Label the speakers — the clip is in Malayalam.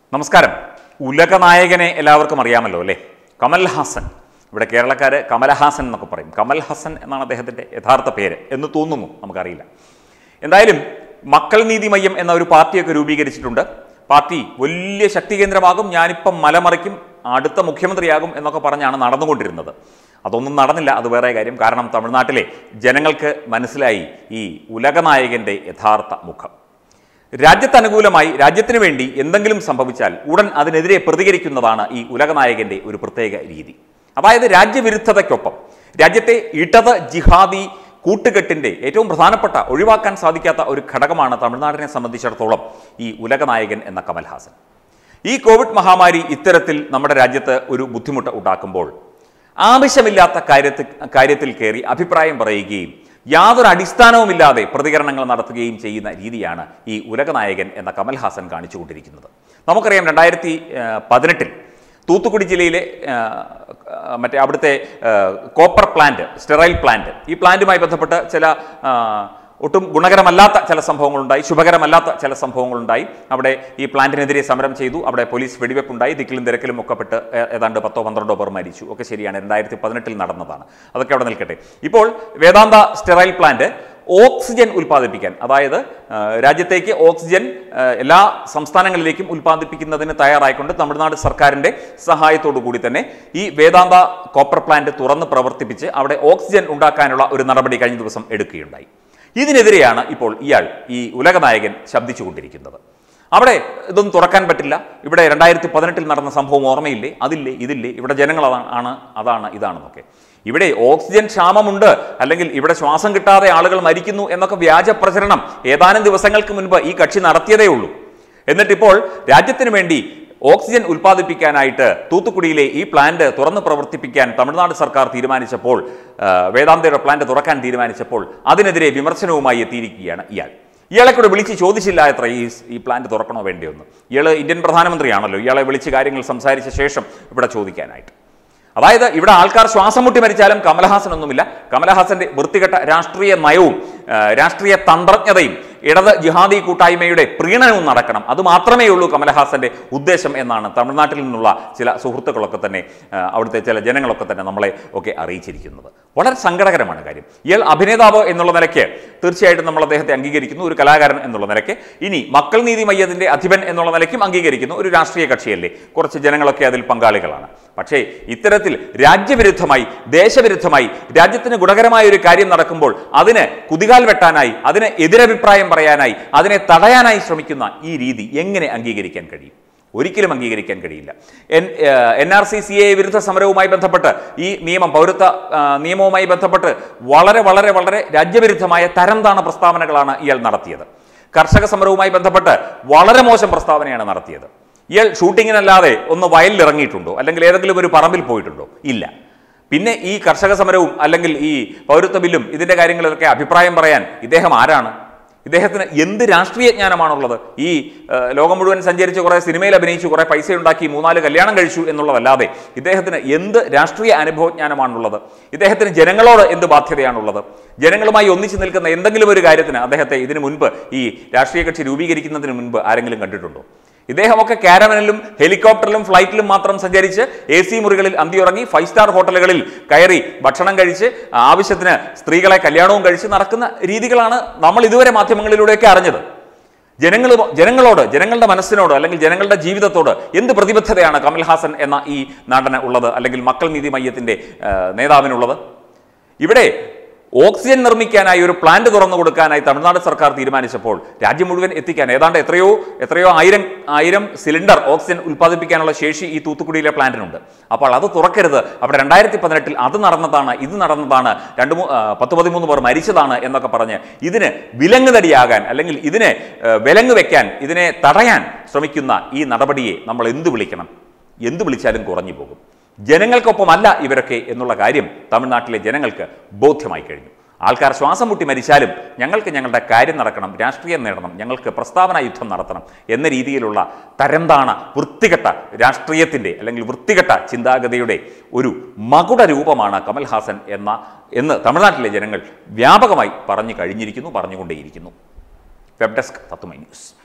Speaker 1: നമസ്കാരം ഉലകനായകനെ എല്ലാവർക്കും അറിയാമല്ലോ അല്ലേ കമൽ ഹാസൻ ഇവിടെ കേരളക്കാർ കമലഹാസൻ എന്നൊക്കെ പറയും കമൽ ഹസൻ എന്നാണ് അദ്ദേഹത്തിൻ്റെ യഥാർത്ഥ പേര് എന്ന് തോന്നുന്നു നമുക്കറിയില്ല എന്തായാലും മക്കൾ നീതി മയ്യം എന്ന ഒരു പാർട്ടിയൊക്കെ രൂപീകരിച്ചിട്ടുണ്ട് പാർട്ടി വലിയ ശക്തി കേന്ദ്രമാകും ഞാനിപ്പം മലമറിക്കും അടുത്ത മുഖ്യമന്ത്രിയാകും എന്നൊക്കെ പറഞ്ഞാണ് നടന്നുകൊണ്ടിരുന്നത് അതൊന്നും നടന്നില്ല അത് വേറെ കാര്യം കാരണം തമിഴ്നാട്ടിലെ ജനങ്ങൾക്ക് മനസ്സിലായി ഈ ഉലകനായകൻ്റെ യഥാർത്ഥ മുഖം രാജ്യത്ത് അനുകൂലമായി രാജ്യത്തിന് വേണ്ടി എന്തെങ്കിലും സംഭവിച്ചാൽ ഉടൻ അതിനെതിരെ പ്രതികരിക്കുന്നതാണ് ഈ ഉലകനായകന്റെ ഒരു പ്രത്യേക രീതി അതായത് രാജ്യവിരുദ്ധതയ്ക്കൊപ്പം രാജ്യത്തെ ഇടത് ജിഹാദി കൂട്ടുകെട്ടിന്റെ ഏറ്റവും പ്രധാനപ്പെട്ട ഒഴിവാക്കാൻ സാധിക്കാത്ത ഒരു ഘടകമാണ് തമിഴ്നാടിനെ സംബന്ധിച്ചിടത്തോളം ഈ ഉലകനായകൻ എന്ന കമൽഹാസൻ ഈ കോവിഡ് മഹാമാരി ഇത്തരത്തിൽ നമ്മുടെ രാജ്യത്ത് ഒരു ബുദ്ധിമുട്ട് ഉണ്ടാക്കുമ്പോൾ ആവശ്യമില്ലാത്ത കാര്യത്തിൽ കാര്യത്തിൽ കയറി അഭിപ്രായം പറയുകയും യാതൊരു അടിസ്ഥാനവുമില്ലാതെ പ്രതികരണങ്ങൾ നടത്തുകയും ചെയ്യുന്ന രീതിയാണ് ഈ ഉലകനായകൻ എന്ന കമൽഹാസൻ കാണിച്ചുകൊണ്ടിരിക്കുന്നത് നമുക്കറിയാം രണ്ടായിരത്തി പതിനെട്ടിൽ തൂത്തുക്കുടി ജില്ലയിലെ ആ, ആ, മറ്റേ അവിടുത്തെ ആ, കോപ്പർ പ്ലാന്റ് സ്റ്റെറൈൽ പ്ലാന്റ് ഈ പ്ലാന്റുമായി ബന്ധപ്പെട്ട് ചില ആ, ഒട്ടും ഗുണകരമല്ലാത്ത ചില സംഭവങ്ങളുണ്ടായി ശുഭകരമല്ലാത്ത ചില സംഭവങ്ങളുണ്ടായി അവിടെ ഈ പ്ലാന്റിനെതിരെ സമരം ചെയ്തു അവിടെ പോലീസ് വെടിവെപ്പുണ്ടായി ദിക്കിലും തിരക്കിലും ഒക്കെ പെട്ട് ഏ- ഏതാണ്ട് പത്തോ പന്ത്രണ്ടോ പേർ മരിച്ചു ഒക്കെ ശരിയാണ് രണ്ടായിരത്തി പതിനെട്ടിൽ നടന്നതാണ് അതൊക്കെ അവിടെ നിൽക്കട്ടെ ഇപ്പോൾ വേദാന്ത സ്റ്റെറൈൽ പ്ലാന്റ് ഓക്സിജൻ ഉൽപ്പാദിപ്പിക്കാൻ അതായത് ആ, രാജ്യത്തേക്ക് ഓക്സിജൻ ആ, എല്ലാ സംസ്ഥാനങ്ങളിലേക്കും ഉൽപ്പാദിപ്പിക്കുന്നതിന് തയ്യാറായിക്കൊണ്ട് തമിഴ്നാട് സർക്കാരിൻ്റെ സഹായത്തോടു കൂടി തന്നെ ഈ വേദാന്ത കോപ്പർ പ്ലാന്റ് തുറന്ന് പ്രവർത്തിപ്പിച്ച് അവിടെ ഓക്സിജൻ ഉണ്ടാക്കാനുള്ള ഒരു നടപടി കഴിഞ്ഞ ദിവസം എടുക്കുകയുണ്ടായി ഇതിനെതിരെയാണ് ഇപ്പോൾ ഇയാൾ ഈ ഉലകനായകൻ ശബ്ദിച്ചുകൊണ്ടിരിക്കുന്നത് അവിടെ ഇതൊന്നും തുറക്കാൻ പറ്റില്ല ഇവിടെ രണ്ടായിരത്തി പതിനെട്ടിൽ നടന്ന സംഭവം ഓർമ്മയില്ലേ അതില്ലേ ഇതില്ലേ ഇവിടെ ജനങ്ങൾ അതാണ് ആണ് അതാണ് ഇതാണെന്നൊക്കെ ഇവിടെ ഓക്സിജൻ ക്ഷാമമുണ്ട് അല്ലെങ്കിൽ ഇവിടെ ശ്വാസം കിട്ടാതെ ആളുകൾ മരിക്കുന്നു എന്നൊക്കെ വ്യാജ പ്രചരണം ഏതാനും ദിവസങ്ങൾക്ക് മുൻപ് ഈ കക്ഷി നടത്തിയതേ ഉള്ളൂ എന്നിട്ടിപ്പോൾ രാജ്യത്തിന് വേണ്ടി ഓക്സിജൻ ഉൽപ്പാദിപ്പിക്കാനായിട്ട് തൂത്തുക്കുടിയിലെ ഈ പ്ലാന്റ് തുറന്ന് പ്രവർത്തിപ്പിക്കാൻ തമിഴ്നാട് സർക്കാർ തീരുമാനിച്ചപ്പോൾ ആ, വേദാന്തയുടെ പ്ലാന്റ് തുറക്കാൻ തീരുമാനിച്ചപ്പോൾ അതിനെതിരെ വിമർശനവുമായി എത്തിയിരിക്കുകയാണ് ഇയാൾ ഇയാളെ കൂടെ വിളിച്ച് ചോദിച്ചില്ല എത്ര ഈ ഈ പ്ലാന്റ് തുറക്കണോ വേണ്ടിയൊന്ന് ഇയാൾ ഇന്ത്യൻ പ്രധാനമന്ത്രിയാണല്ലോ ഇയാളെ വിളിച്ച് കാര്യങ്ങൾ സംസാരിച്ച ശേഷം ഇവിടെ ചോദിക്കാനായിട്ട് അതായത് ഇവിടെ ആൾക്കാർ ശ്വാസം മുട്ടി മരിച്ചാലും കമലഹാസൻ ഒന്നുമില്ല കമലഹാസന്റെ വൃത്തികെട്ട രാഷ്ട്രീയ നയവും ആ, രാഷ്ട്രീയ തന്ത്രജ്ഞതയും ഇടത് ജിഹാദി കൂട്ടായ്മയുടെ പ്രീണനവും നടക്കണം അത് മാത്രമേ ഉള്ളൂ കമലഹാസന്റെ ഉദ്ദേശം എന്നാണ് തമിഴ്നാട്ടിൽ നിന്നുള്ള ചില സുഹൃത്തുക്കളൊക്കെ തന്നെ ആ, അവിടുത്തെ ചില ജനങ്ങളൊക്കെ തന്നെ നമ്മളെ ഒക്കെ അറിയിച്ചിരിക്കുന്നത് വളരെ സങ്കടകരമാണ് കാര്യം ഇയാൾ അഭിനേതാവ് എന്നുള്ള നിലയ്ക്ക് തീർച്ചയായിട്ടും നമ്മൾ അദ്ദേഹത്തെ അംഗീകരിക്കുന്നു ഒരു കലാകാരൻ എന്നുള്ള നിലയ്ക്ക് ഇനി മക്കൾ നീതി മയ്യത്തിന്റെ അധിപൻ എന്നുള്ള നിലയ്ക്കും അംഗീകരിക്കുന്നു ഒരു രാഷ്ട്രീയ കക്ഷിയല്ലേ കുറച്ച് ജനങ്ങളൊക്കെ അതിൽ പങ്കാളികളാണ് പക്ഷേ ഇത്തരത്തിൽ രാജ്യവിരുദ്ധമായി ദേശവിരുദ്ധമായി രാജ്യത്തിന് ഗുണകരമായ ഒരു കാര്യം നടക്കുമ്പോൾ അതിന് കുതികാൽ വെട്ടാനായി അതിന് എതിരഭിപ്രായം പറയാനായി അതിനെ തടയാനായി ശ്രമിക്കുന്ന ഈ രീതി എങ്ങനെ അംഗീകരിക്കാൻ കഴിയും ഒരിക്കലും അംഗീകരിക്കാൻ കഴിയില്ല N N R C C A വിരുദ്ധ സമരവുമായി ബന്ധപ്പെട്ട് ഈ നിയമം പൗരത്വ ആ, നിയമവുമായി ബന്ധപ്പെട്ട് വളരെ വളരെ വളരെ രാജ്യവിരുദ്ധമായ തരംതാണ പ്രസ്താവനകളാണ് ഇയാൾ നടത്തിയത് കർഷക സമരവുമായി ബന്ധപ്പെട്ട് വളരെ മോശം പ്രസ്താവനയാണ് നടത്തിയത് ഇയാൾ ഷൂട്ടിങ്ങിനല്ലാതെ ഒന്ന് വയലിൽ ഇറങ്ങിയിട്ടുണ്ടോ അല്ലെങ്കിൽ ഏതെങ്കിലും ഒരു പറമ്പിൽ പോയിട്ടുണ്ടോ ഇല്ല പിന്നെ ഈ കർഷക സമരവും അല്ലെങ്കിൽ ഈ പൗരത്വ ബില്ലും ഇതിൻ്റെ കാര്യങ്ങളിലൊക്കെ അഭിപ്രായം പറയാൻ ഇദ്ദേഹം ആരാണ് ഇദ്ദേഹത്തിന് എന്ത് രാഷ്ട്രീയ ജ്ഞാനമാണുള്ളത് ഈ ആ, ലോകം മുഴുവൻ സഞ്ചരിച്ച് കുറേ സിനിമയിൽ അഭിനയിച്ചു കുറേ പൈസ ഉണ്ടാക്കി മൂന്നാല് കല്യാണം കഴിച്ചു എന്നുള്ളതല്ലാതെ ഇദ്ദേഹത്തിന് എന്ത് രാഷ്ട്രീയ അനുഭവജ്ഞാനമാണുള്ളത് ഇദ്ദേഹത്തിന് ജനങ്ങളോട് എന്ത് ബാധ്യതയാണുള്ളത് ജനങ്ങളുമായി ഒന്നിച്ചു നിൽക്കുന്ന എന്തെങ്കിലും ഒരു കാര്യത്തിന് അദ്ദേഹത്തെ ഇതിനു മുൻപ് ഈ രാഷ്ട്രീയ കക്ഷി രൂപീകരിക്കുന്നതിന് മുൻപ് ആരെങ്കിലും കണ്ടിട്ടുണ്ടോ ഇദ്ദേഹമൊക്കെ കാരവനിലും ഹെലികോപ്റ്ററിലും ഫ്ലൈറ്റിലും മാത്രം സഞ്ചരിച്ച് എ സി മുറികളിൽ അന്തിയുറങ്ങി ഫൈവ് സ്റ്റാർ ഹോട്ടലുകളിൽ കയറി ഭക്ഷണം കഴിച്ച് ആവശ്യത്തിന് സ്ത്രീകളെ കല്യാണവും കഴിച്ച് നടക്കുന്ന രീതികളാണ് നമ്മൾ ഇതുവരെ മാധ്യമങ്ങളിലൂടെയൊക്കെ അറിഞ്ഞത് ജനങ്ങൾ ജനങ്ങളോട് ജനങ്ങളുടെ മനസ്സിനോട് അല്ലെങ്കിൽ ജനങ്ങളുടെ ജീവിതത്തോട് എന്ത് പ്രതിബദ്ധതയാണ് കമൽഹാസൻ എന്ന ഈ നടന് ഉള്ളത് അല്ലെങ്കിൽ മക്കൾ നീതി മയ്യത്തിന്റെ ആ, നേതാവിനുള്ളത് ഇവിടെ ഓക്സിജൻ നിർമ്മിക്കാനായി ഒരു പ്ലാന്റ് തുറന്നു കൊടുക്കാനായി തമിഴ്നാട് സർക്കാർ തീരുമാനിച്ചപ്പോൾ രാജ്യം മുഴുവൻ എത്തിക്കാൻ ഏതാണ്ട് എത്രയോ എത്രയോ ആയിരം ആയിരം സിലിണ്ടർ ഓക്സിജൻ ഉൽപ്പാദിപ്പിക്കാനുള്ള ശേഷി ഈ തൂത്തുക്കുടിയിലെ പ്ലാന്റിനുണ്ട് അപ്പോൾ അത് തുറക്കരുത് അവിടെ രണ്ടായിരത്തി പതിനെട്ടിൽ അത് നടന്നതാണ് ഇത് നടന്നതാണ് രണ്ട് മൂ ആ, പത്ത് പതിമൂന്ന് പേർ മരിച്ചതാണ് എന്നൊക്കെ പറഞ്ഞ് ഇതിന് വിലങ്ങുതടിയാകാൻ അല്ലെങ്കിൽ ഇതിനെ ആ, വിലങ്ങ് വെക്കാൻ ഇതിനെ തടയാൻ ശ്രമിക്കുന്ന ഈ നടപടിയെ നമ്മൾ എന്ത് വിളിക്കണം എന്ത് വിളിച്ചാലും കുറഞ്ഞു പോകും ജനങ്ങൾക്കൊപ്പമല്ല ഇവരൊക്കെ എന്നുള്ള കാര്യം തമിഴ്നാട്ടിലെ ജനങ്ങൾക്ക് ബോധ്യമായി കഴിഞ്ഞു ആൾക്കാർ ശ്വാസം മുട്ടി മരിച്ചാലും ഞങ്ങൾക്ക് ഞങ്ങളുടെ കാര്യം നടക്കണം രാഷ്ട്രീയം നേടണം ഞങ്ങൾക്ക് പ്രസ്താവന യുദ്ധം നടത്തണം എന്ന രീതിയിലുള്ള തരംതാണ വൃത്തികെട്ട രാഷ്ട്രീയത്തിൻ്റെ അല്ലെങ്കിൽ വൃത്തികെട്ട ചിന്താഗതിയുടെ ഒരു മകുട രൂപമാണ് കമൽഹാസൻ എന്ന എന്ന് തമിഴ്നാട്ടിലെ ജനങ്ങൾ വ്യാപകമായി പറഞ്ഞു കഴിഞ്ഞിരിക്കുന്നു പറഞ്ഞുകൊണ്ടേയിരിക്കുന്നു വെബ് ഡെസ്ക് തത്തുമൈ ന്യൂസ്